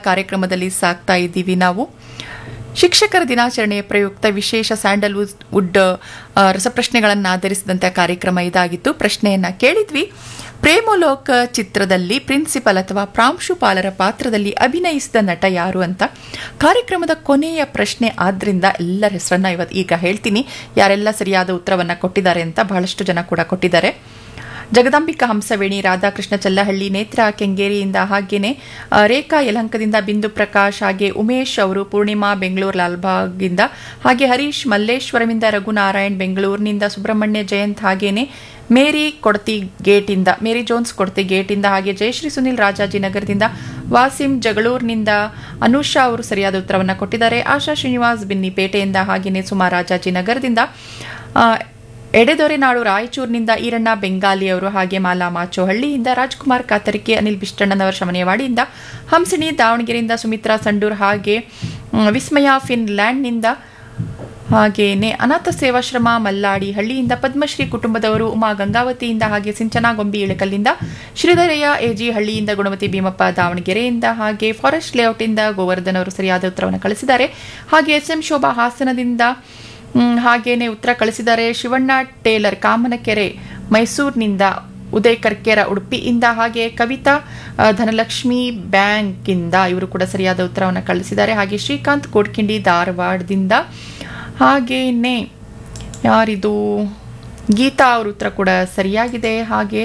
ಕಾರ್ಯಕ್ರಮದಲ್ಲಿ ಸಾಕ್ತಾ ಇದ್ದೀವಿ ನಾವು ಶಿಕ್ಷಕರ ದಿನಾಚರಣೆಯ ಪ್ರಯುಕ್ತ ವಿಶೇಷ ಸ್ಯಾಂಡಲ್ವುಡ್ ವುಡ್ ಆ, ರಸಪ್ರಶ್ನೆಗಳನ್ನು ಆಧರಿಸಿದಂಥ ಕಾರ್ಯಕ್ರಮ ಇದಾಗಿತ್ತು ಪ್ರಶ್ನೆಯನ್ನ ಕೇಳಿದ್ವಿ ಪ್ರೇಮಲೋಕ ಚಿತ್ರದಲ್ಲಿ ಪ್ರಿನ್ಸಿಪಲ್ ಅಥವಾ ಪ್ರಾಂಶುಪಾಲರ ಪಾತ್ರದಲ್ಲಿ ಅಭಿನಯಿಸಿದ ನಟ ಯಾರು ಅಂತ ಕಾರ್ಯಕ್ರಮದ ಕೊನೆಯ ಪ್ರಶ್ನೆ ಆದ್ರಿಂದ ಎಲ್ಲರ ಹೆಸರನ್ನ ಇವತ್ತು ಈಗ ಹೇಳ್ತೀನಿ ಯಾರೆಲ್ಲ ಸರಿಯಾದ ಉತ್ತರವನ್ನ ಕೊಟ್ಟಿದ್ದಾರೆ ಅಂತ ಬಹಳಷ್ಟು ಜನ ಕೂಡ ಕೊಟ್ಟಿದ್ದಾರೆ ಜಗದಾಂಬಿಕಾ ಹಂಸವೇಣಿ ರಾಧಾಕೃಷ್ಣ ಚಲ್ಲಹಳ್ಳಿ ನೇತ್ರ ಕೆಂಗೇರಿಯಿಂದ ಹಾಗೇನೆ ಆ, ರೇಖಾ ಯಲಹಂಕದಿಂದ ಬಿಂದು ಪ್ರಕಾಶ್ ಹಾಗೆ ಉಮೇಶ್ ಅವರು ಪೂರ್ಣಿಮಾ ಬೆಂಗಳೂರು ಲಾಲ್ಬಾಗ್ಗಿಂದ ಹಾಗೆ ಹರೀಶ್ ಮಲ್ಲೇಶ್ವರಮಿಂದ ರಘುನಾರಾಯಣ್ ಬೆಂಗಳೂರಿನಿಂದ ಸುಬ್ರಹ್ಮಣ್ಯ ಜಯಂತ್ ಹಾಗೇನೆ ಮೇರಿ ಕೊಡ್ತಿ ಗೇಟಿಂದ ಮೇರಿ ಜೋನ್ಸ್ ಕೊಡ್ತಿ ಗೇಟಿಂದ ಹಾಗೆ ಜಯಶ್ರೀ ಸುನಿಲ್ ರಾಜಾಜಿನಗರದಿಂದ ವಾಸಿಂ ಜಗಳೂರಿನಿಂದ ಅನುಷಾ ಅವರು ಸರಿಯಾದ ಉತ್ತರವನ್ನು ಕೊಟ್ಟಿದ್ದಾರೆ ಆಶಾ ಶ್ರೀನಿವಾಸ್ ಬಿನ್ನಿಪೇಟೆಯಿಂದ ಹಾಗೆಯೇ ಸುಮಾ ರಾಜಾಜಿನಗರದಿಂದ ಆ, ಎಡೆದೊರೆನಾಡು ರಾಯಚೂರಿನಿಂದ ಈರಣ್ಣ ಬೆಂಗಾಲಿ ಅವರು ಹಾಗೆ ಮಾಲಾ ಮಾಚೋಹಳ್ಳಿಯಿಂದ ರಾಜ್ಕುಮಾರ್ ಕಾತರಿಕೆ ಅನಿಲ್ ಬಿಷ್ಟಣ್ಣನವರ ಶಮನೆಯವಾಡಿಯಿಂದ ಹಂಸಿನಿ ದಾವಣಗೆರೆಯಿಂದ ಸುಮಿತ್ರಾ ಸಂಡೂರ್ ಹಾಗೆ ಮ್, ವಿಸ್ಮಯ ಫಿನ್ಲ್ಯಾಂಡ್ನಿಂದ ಹಾಗೇನೆ ಅನಾಥ ಸೇವಾಶ್ರಮ ಮಲ್ಲಾಡಿ ಹಳ್ಳಿಯಿಂದ ಪದ್ಮಶ್ರೀ ಕುಟುಂಬದವರು ಉಮಾ ಗಂಗಾವತಿಯಿಂದ ಹಾಗೆ ಸಿಂಚನಾ ಗೊಂಬಿ ಇಳಕಲ್ಲಿಂದ ಶ್ರೀಧರಯ್ಯ ಎಜಿ ಹಳ್ಳಿಯಿಂದ ಗುಣಮತಿ ಭೀಮಪ್ಪ ದಾವಣಗೆರೆಯಿಂದ ಹಾಗೆ ಫಾರೆಸ್ಟ್ ಲೇಔಟಿಂದ ಗೋವರ್ಧನ್ ಅವರು ಸರಿಯಾದ ಉತ್ತರವನ್ನು ಕಳಿಸಿದ್ದಾರೆ ಹಾಗೆ ಎಸ್ ಎಂ ಶೋಭಾ ಹಾಸನದಿಂದ ಮ್, ಹಾಗೇನೆ ಉತ್ತರ ಕಳಿಸಿದ್ದಾರೆ ಶಿವಣ್ಣ ಟೇಲರ್ ಕಾಮನಕೆರೆ ಮೈಸೂರಿನಿಂದ ಉದಯ್ ಕರ್ಕೇರ ಉಡುಪಿಯಿಂದ ಹಾಗೆ ಕವಿತಾ ಆ, ಧನಲಕ್ಷ್ಮಿ ಬ್ಯಾಂಕಿಂದ ಇವರು ಕೂಡ ಸರಿಯಾದ ಉತ್ತರವನ್ನು ಕಳಿಸಿದ್ದಾರೆ ಹಾಗೆ ಶ್ರೀಕಾಂತ್ ಕೋಡ್ಕಿಂಡಿ ಧಾರವಾಡದಿಂದ ಹಾಗೇನೆ ಯಾರಿದು ಗೀತಾ ಅವ್ರ ಉತ್ತರ ಕೂಡ ಸರಿಯಾಗಿದೆ ಹಾಗೆ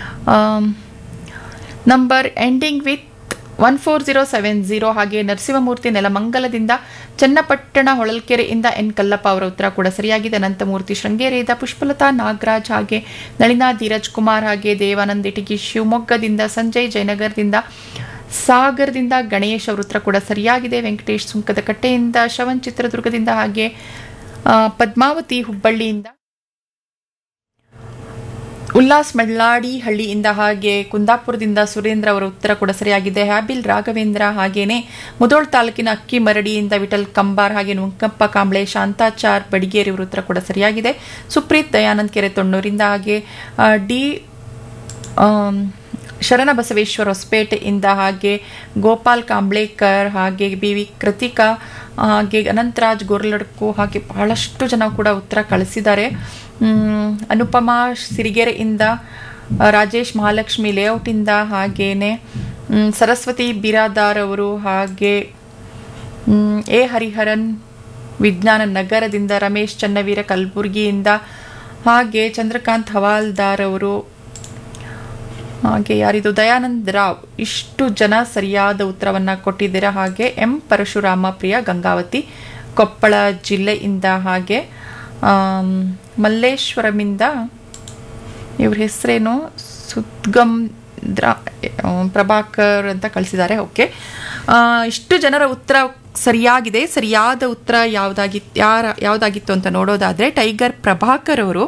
number ending with one four zero seven zero ಹಾಗೆ ನರಸಿಂಹಮೂರ್ತಿ ನೆಲಮಂಗಲದಿಂದ ಚನ್ನಪಟ್ಟಣ ಹೊಳಲ್ಕೆರೆಯಿಂದ ಎನ್ ಕಲ್ಲಪ್ಪ ಅವರ ಉತ್ತರ ಕೂಡ ಸರಿಯಾಗಿದೆ ಅನಂತಮೂರ್ತಿ ಶೃಂಗೇರಿಯಿಂದ ಪುಷ್ಪಲತಾ ನಾಗರಾಜ್ ಹಾಗೆ ನಳಿನಾ ಧೀರಜ್ ಕುಮಾರ್ ಹಾಗೆ ದೇವಾನಂದ್ ಇಟಗಿ ಶಿವಮೊಗ್ಗದಿಂದ ಸಂಜಯ್ ಜಯನಗರದಿಂದ ಸಾಗರದಿಂದ ಗಣೇಶ್ ಅವ್ರ ಉತ್ತರ ಕೂಡ ಸರಿಯಾಗಿದೆ ವೆಂಕಟೇಶ್ ಸುಂಕದ ಕಟ್ಟೆಯಿಂದ ಶವನ್ ಚಿತ್ರದುರ್ಗದಿಂದ ಹಾಗೆ ಆ, ಪದ್ಮಾವತಿ ಹುಬ್ಬಳ್ಳಿಯಿಂದ ಉಲ್ಲಾಸ್ ಮಳ್ಳಾಡಿ ಹಳ್ಳಿಯಿಂದ ಹಾಗೆ ಕುಂದಾಪುರದಿಂದ ಸುರೇಂದ್ರ ಅವರ ಉತ್ತರ ಕೂಡ ಸರಿಯಾಗಿದೆ ಹ್ಯಾಬಿಲ್ ರಾಘವೇಂದ್ರ ಹಾಗೇನೆ ಮುದೋಳ್ ತಾಲೂಕಿನ ಅಕ್ಕಿ ಮರಡಿಯಿಂದ ವಿಠಲ್ ಕಂಬಾರ್ ಹಾಗೆ ನುಂಕಪ್ಪ ಕಾಂಬ್ಳೆ ಶಾಂತಾಚಾರ್ ಬಡಿಗೇರಿ ಅವರ ಉತ್ತರ ಕೂಡ ಸರಿಯಾಗಿದೆ ಸುಪ್ರೀತ್ ದಯಾನಂದ್ ಕೆರೆ ತೊಣ್ಣೂರಿಂದ ಹಾಗೆ ಆ, ಡಿ ಆಮ್, ಶರಣ ಬಸವೇಶ್ವರ ಹೊಸಪೇಟೆಯಿಂದ ಹಾಗೆ ಗೋಪಾಲ್ ಕಾಂಬ್ಳೇಕರ್ ಹಾಗೆ ಬಿ ವಿ ಕೃತಿಕಾ ಹಾಗೆ ಅನಂತರಾಜ್ ಗೋರ್ಲಡ್ಕು ಹಾಗೆ ಬಹಳಷ್ಟು ಜನ ಕೂಡ ಉತ್ತರ ಕಳಿಸಿದ್ದಾರೆ ಮ್, ಅನುಪಮಾ ಸಿರಿಗೆರೆಯಿಂದ ಆ, ರಾಜೇಶ್ ಮಹಾಲಕ್ಷ್ಮಿ ಲೇಔಟಿಂದ ಹಾಗೇನೆ ಮ್, ಸರಸ್ವತಿ ಬಿರಾದಾರ್ ಅವರು ಹಾಗೆ ಮ್, ಎ ಹರಿಹರನ್ ವಿಜ್ಞಾನ ನಗರದಿಂದ ರಮೇಶ್ ಚನ್ನವೀರ ಕಲಬುರ್ಗಿಯಿಂದ ಹಾಗೆ ಚಂದ್ರಕಾಂತ್ ಹವಾಲ್ದಾರ್ ಅವರು ಹಾಗೆ ಯಾರಿದು ದಯಾನಂದ್ ರಾವ್ ಇಷ್ಟು ಜನ ಸರಿಯಾದ ಉತ್ತರವನ್ನ ಕೊಟ್ಟಿದ್ದೀರಾ ಹಾಗೆ ಎಂ ಪರಶುರಾಮ ಪ್ರಿಯ ಗಂಗಾವತಿ ಕೊಪ್ಪಳ ಜಿಲ್ಲೆಯಿಂದ ಹಾಗೆ ಆಮ್, ಮಲ್ಲೇಶ್ವರಮಿಂದ ಇವ್ರ ಹೆಸರೇನು ಸುದ್ಗಮ್ ದ್ರ ಆ, ಪ್ರಭಾಕರ್ ಅಂತ ಕಳಿಸಿದ್ದಾರೆ ಓಕೆ ಆ, ಇಷ್ಟು ಜನರ ಉತ್ತರ ಸರಿಯಾಗಿದೆ ಸರಿಯಾದ ಉತ್ತರ ಯಾವುದಾಗಿ ಯಾರ ಯಾವುದಾಗಿತ್ತು ಅಂತ ನೋಡೋದಾದರೆ ಟೈಗರ್ ಪ್ರಭಾಕರ್ ಅವರು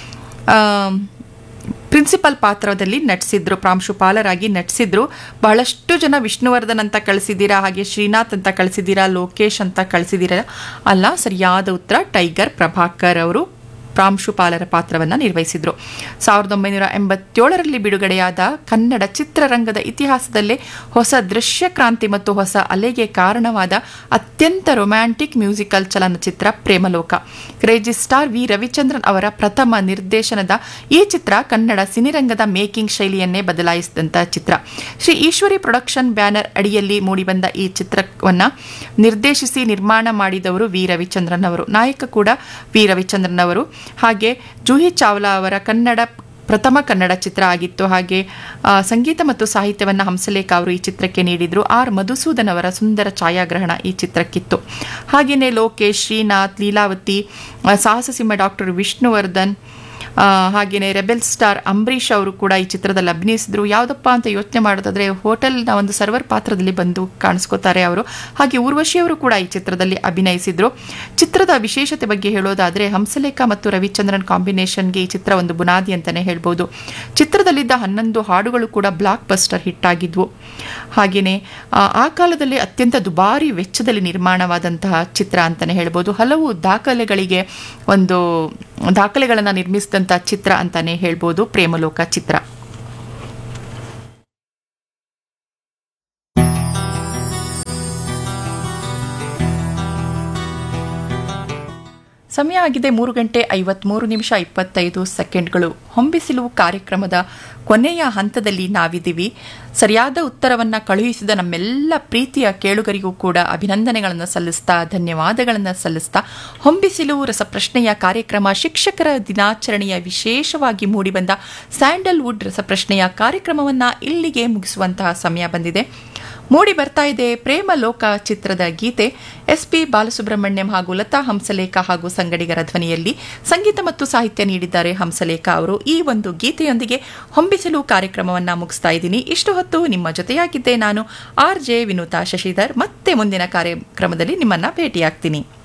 ಆಮ್, ಪ್ರಿನ್ಸಿಪಲ್ ಪಾತ್ರದಲ್ಲಿ ನಟಿಸಿದ್ರು ಪ್ರಾಂಶುಪಾಲರಾಗಿ ನಟಿಸಿದ್ರು ಬಹಳಷ್ಟು ಜನ ವಿಷ್ಣುವರ್ಧನ್ ಅಂತ ಕಳಿಸಿದ್ದೀರಾ ಹಾಗೆ ಶ್ರೀನಾಥ್ ಅಂತ ಕಳಿಸಿದ್ದೀರಾ ಲೋಕೇಶ್ ಅಂತ ಕಳಿಸಿದ್ದೀರಾ ಅಲ್ಲ ಸರಿಯಾದ ಉತ್ತರ ಟೈಗರ್ ಪ್ರಭಾಕರ್ ಅವರು ಪ್ರಾಂಶುಪಾಲರ ಪಾತ್ರವನ್ನು ನಿರ್ವಹಿಸಿದ್ರು ಸಾವಿರದ ಒಂಬೈನೂರ ಎಂಬತ್ತೇಳರಲ್ಲಿ ಬಿಡುಗಡೆಯಾದ ಕನ್ನಡ ಚಿತ್ರರಂಗದ ಇತಿಹಾಸದಲ್ಲೇ ಹೊಸ ದೃಶ್ಯ ಕ್ರಾಂತಿ ಮತ್ತು ಹೊಸ ಅಲೆಗೆ ಕಾರಣವಾದ ಅತ್ಯಂತ ರೊಮ್ಯಾಂಟಿಕ್ ಮ್ಯೂಸಿಕಲ್ ಚಲನಚಿತ್ರ Premaloka crazy star V Ravichandran ಅವರ ಪ್ರಥಮ ನಿರ್ದೇಶನದ ಈ ಚಿತ್ರ ಕನ್ನಡ ಸಿನಿರಂಗದ ಮೇಕಿಂಗ್ ಶೈಲಿಯನ್ನೇ ಬದಲಾಯಿಸಿದಂಥ ಚಿತ್ರ ಶ್ರೀ ಈಶ್ವರಿ ಪ್ರೊಡಕ್ಷನ್ ಬ್ಯಾನರ್ ಅಡಿಯಲ್ಲಿ ಮೂಡಿಬಂದ ಈ ಚಿತ್ರವನ್ನ ನಿರ್ದೇಶಿಸಿ ನಿರ್ಮಾಣ ಮಾಡಿದವರು ವಿ ರವಿಚಂದ್ರನ್ ಅವರು ನಾಯಕ ಕೂಡ ವಿ ರವಿಚಂದ್ರನ್ ಅವರು ಹಾಗೆ ಜೂಹಿ ಚಾವ್ಲಾ ಅವರ ಕನ್ನಡ ಪ್ರಥಮ ಕನ್ನಡ ಚಿತ್ರ ಆಗಿತ್ತು ಹಾಗೆ ಆ, ಸಂಗೀತ ಮತ್ತು ಸಾಹಿತ್ಯವನ್ನು ಹಂಸಲೇಖ ಅವರು ಈ ಚಿತ್ರಕ್ಕೆ ನೀಡಿದ್ರು ಆರ್ ಮಧುಸೂದನ್ ಅವರ ಸುಂದರ ಛಾಯಾಗ್ರಹಣ ಈ ಚಿತ್ರಕ್ಕಿತ್ತು ಹಾಗೆಯೇ ಲೋಕೇಶ್ ಶ್ರೀನಾಥ್ ಲೀಲಾವತಿ ಆ, ಸಾಹಸ ಸಿಂಹ ಡಾಕ್ಟರ್ ವಿಷ್ಣುವರ್ಧನ್ ಆ, ಹಾಗೇನೆ ರೆಬೆಲ್ ಸ್ಟಾರ್ ಅಂಬರೀಷ್ ಅವರು ಕೂಡ ಈ ಚಿತ್ರದಲ್ಲಿ ಅಭಿನಯಿಸಿದ್ರು ಯಾವುದಪ್ಪ ಅಂತ ಯೋಚನೆ ಮಾಡೋದಾದ್ರೆ ಹೋಟೆಲ್ನ ಒಂದು ಸರ್ವರ್ ಪಾತ್ರದಲ್ಲಿ ಬಂದು ಕಾಣಿಸ್ಕೋತಾರೆ ಅವರು ಹಾಗೆ ಊರ್ವಶಿ ಅವರು ಕೂಡ ಈ ಚಿತ್ರದಲ್ಲಿ ಅಭಿನಯಿಸಿದ್ರು ಚಿತ್ರದ ವಿಶೇಷತೆ ಬಗ್ಗೆ ಹೇಳೋದಾದ್ರೆ ಹಂಸಲೇಖ ಮತ್ತು ರವಿಚಂದ್ರನ್ ಕಾಂಬಿನೇಷನ್ಗೆ ಈ ಚಿತ್ರ ಒಂದು ಬುನಾದಿ ಅಂತಾನೆ ಹೇಳ್ಬೋದು ಚಿತ್ರದಲ್ಲಿದ್ದ ಹನ್ನೊಂದು ಹಾಡುಗಳು ಕೂಡ ಬ್ಲಾಕ್ ಬಸ್ಟರ್ ಹಿಟ್ ಆಗಿದ್ವು ಹಾಗೆಯೇ ಆ, ಆ ಕಾಲದಲ್ಲಿ ಅತ್ಯಂತ ದುಬಾರಿ ವೆಚ್ಚದಲ್ಲಿ ನಿರ್ಮಾಣವಾದಂತಹ ಚಿತ್ರ ಅಂತಾನೆ ಹೇಳ್ಬೋದು ಹಲವು ದಾಖಲೆಗಳಿಗೆ ಒಂದು ದಾಖಲೆಗಳನ್ನು ನಿರ್ಮಿಸಿದಂಥ ಚಿತ್ರ ಅಂತಾನೆ ಹೇಳ್ಬೋದು ಪ್ರೇಮಲೋಕ ಚಿತ್ರ ಸಮಯ ಆಗಿದೆ ಮೂರು ಗಂಟೆ ಐವತ್ಮೂರು ನಿಮಿಷ ಇಪ್ಪತ್ತೈದು ಸೆಕೆಂಡ್ಗಳು ಹೊಂಬಿಸಿಲು ಕಾರ್ಯಕ್ರಮದ ಕೊನೆಯ ಹಂತದಲ್ಲಿ ನಾವಿದ್ದೀವಿ ಸರಿಯಾದ ಉತ್ತರವನ್ನು ಕಳುಹಿಸಿದ ನಮ್ಮೆಲ್ಲ ಪ್ರೀತಿಯ ಕೇಳುಗರಿಗೂ ಕೂಡ ಅಭಿನಂದನೆಗಳನ್ನು ಸಲ್ಲಿಸ್ತಾ ಧನ್ಯವಾದಗಳನ್ನು ಸಲ್ಲಿಸ್ತಾ ಹೊಂಬಿಸಿಲು ರಸಪ್ರಶ್ನೆಯ ಕಾರ್ಯಕ್ರಮ ಶಿಕ್ಷಕರ ದಿನಾಚರಣೆಯ ವಿಶೇಷವಾಗಿ ಮೂಡಿಬಂದ ಸ್ಯಾಂಡಲ್ವುಡ್ ರಸಪ್ರಶ್ನೆಯ ಕಾರ್ಯಕ್ರಮವನ್ನು ಇಲ್ಲಿಗೆ ಮುಗಿಸುವಂತಹ ಸಮಯ ಬಂದಿದೆ ಮೂಡಿ ಬರ್ತಾ ಇದೆ ಪ್ರೇಮ ಲೋಕ ಚಿತ್ರದ ಗೀತೆ ಎಸ್ ಪಿ ಬಾಲಸುಬ್ರಹ್ಮಣ್ಯಂ ಹಾಗೂ ಲತಾ ಹಂಸಲೇಖ ಹಾಗೂ ಸಂಗಡಿಗರ ಧ್ವನಿಯಲ್ಲಿ ಸಂಗೀತ ಮತ್ತು ಸಾಹಿತ್ಯ ನೀಡಿದ್ದಾರೆ ಹಂಸಲೇಖ ಅವರು ಈ ಒಂದು ಗೀತೆಯೊಂದಿಗೆ ಹೊಂಬಿಸಲು ಕಾರ್ಯಕ್ರಮವನ್ನು ಮುಗಿಸ್ತಾ ಇದ್ದೀನಿ ಇಷ್ಟು ಹೊತ್ತು ನಿಮ್ಮ ಜೊತೆಯಾಗಿದ್ದೆ ನಾನು ಆರ್ ಜೆ ವಿನೂತಾ ಶಶಿಧರ್ ಮತ್ತೆ ಮುಂದಿನ ಕಾರ್ಯಕ್ರಮದಲ್ಲಿ ನಿಮ್ಮನ್ನ ಭೇಟಿಯಾಗ್ತೀನಿ